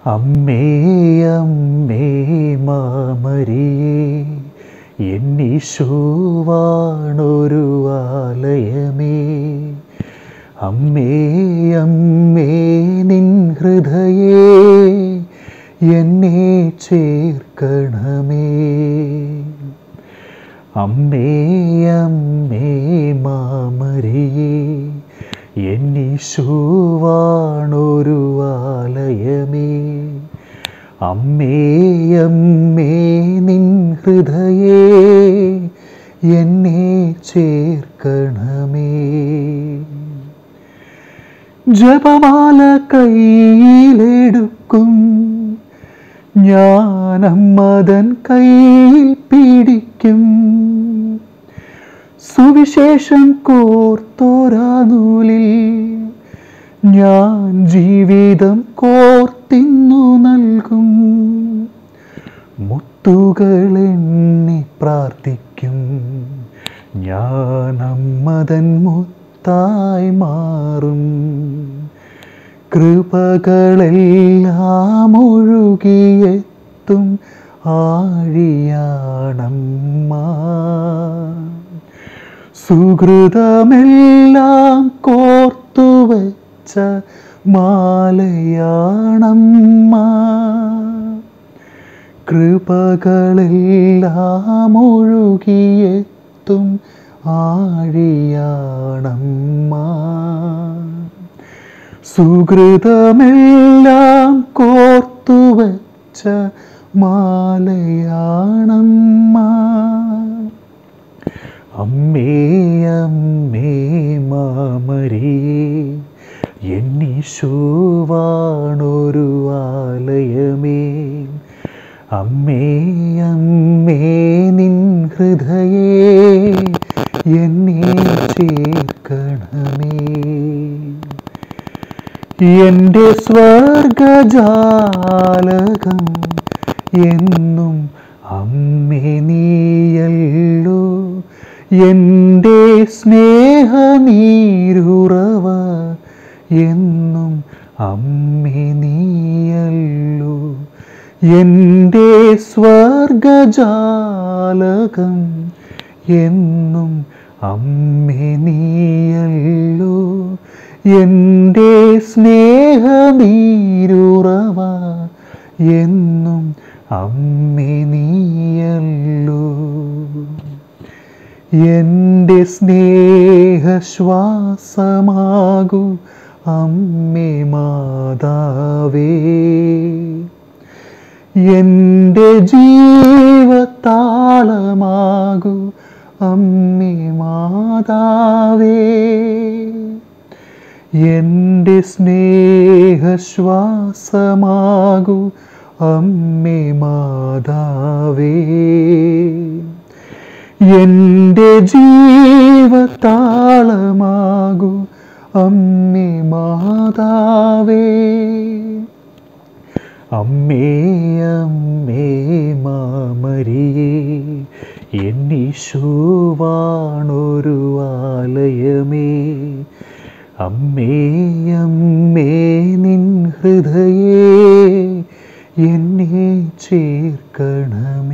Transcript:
അമ്മേ അമ്മേ മാമരിയേ എന്നീശോവാണൊരു ആലയമേ അമ്മേ അമ്മേ നിൻ ഹൃദയേ എന്നെ ചേർക്കണമേ അമ്മേ അമ്മേ മാമരിയേ എന്നീശോവാണൊരു ആലയമേ അമ്മേ അമ്മേ നിൻ ഹൃദയേ എന്നെ ചേർക്കണമേ ജപമാല കയ്യിലെടുക്കും ഞാനമ്മതൻ കയ്യിൽ പിടിക്കും സുവിശേഷം കോർത്തോരാ നൂലിൽ ഞാൻ ജീവിതം കോർത്തിന്നു നൽകും മുത്തുകൾ എണ്ണി പ്രാർത്ഥിക്കും ഞാൻ അമ്മതൻ മുത്തായി മാറും കൃപകളെല്ലാം ഒഴുകിയെത്തും ആഴിയാണമ്മ സുഹൃതമെല്ലാം കോർത്തു വച്ച മാലയാണമ്മ കൃപകളെല്ലാം ഒഴുകിയെത്തും ആഴിയാണമ്മ സുഹൃതമെല്ലാം കോർത്തു വച്ച മാലയാണമ്മ അമ്മേ അമ്മേ മാമരിയേ എന്നീശോവാണൊരു ആലയമേ അമ്മേ അമ്മേ നിൻ ഹൃദയേ എന്നെ ചേർക്കണമേ എൻ്റെ സ്വർഗജാലകം എന്നും അമ്മേ നീയല്ലോ എൻ്റെ സ്നേഹനീരുറവ എന്നും അമ്മേ നീയല്ലോ എൻ്റെ സ്വർഗജാലകം എന്നും അമ്മേ നീയല്ലോ എൻ്റെ സ്നേഹനീരുറവ എന്നും അമ്മേ നീയല്ലോ എൻ്റെ സ്നേഹശ്വാസമാകൂ അമ്മേ മാതാവേ എൻ്റെ ജീവത്താളമാകൂ അമ്മേ മാതാവേ എൻ്റെ സ്നേഹശ്വാസമാകൂ അമ്മേ മാതാവേ എൻ്റെ ജീവത്താളമാകൂ അമ്മേ മാതാവേ അമ്മേ അമ്മേ മാമരിയേ എന്നീശോവാണൊരു ആലയമേ അമ്മേ അമ്മേ നിൻ ഹൃദയേ എന്നെ ചേർക്കണമേ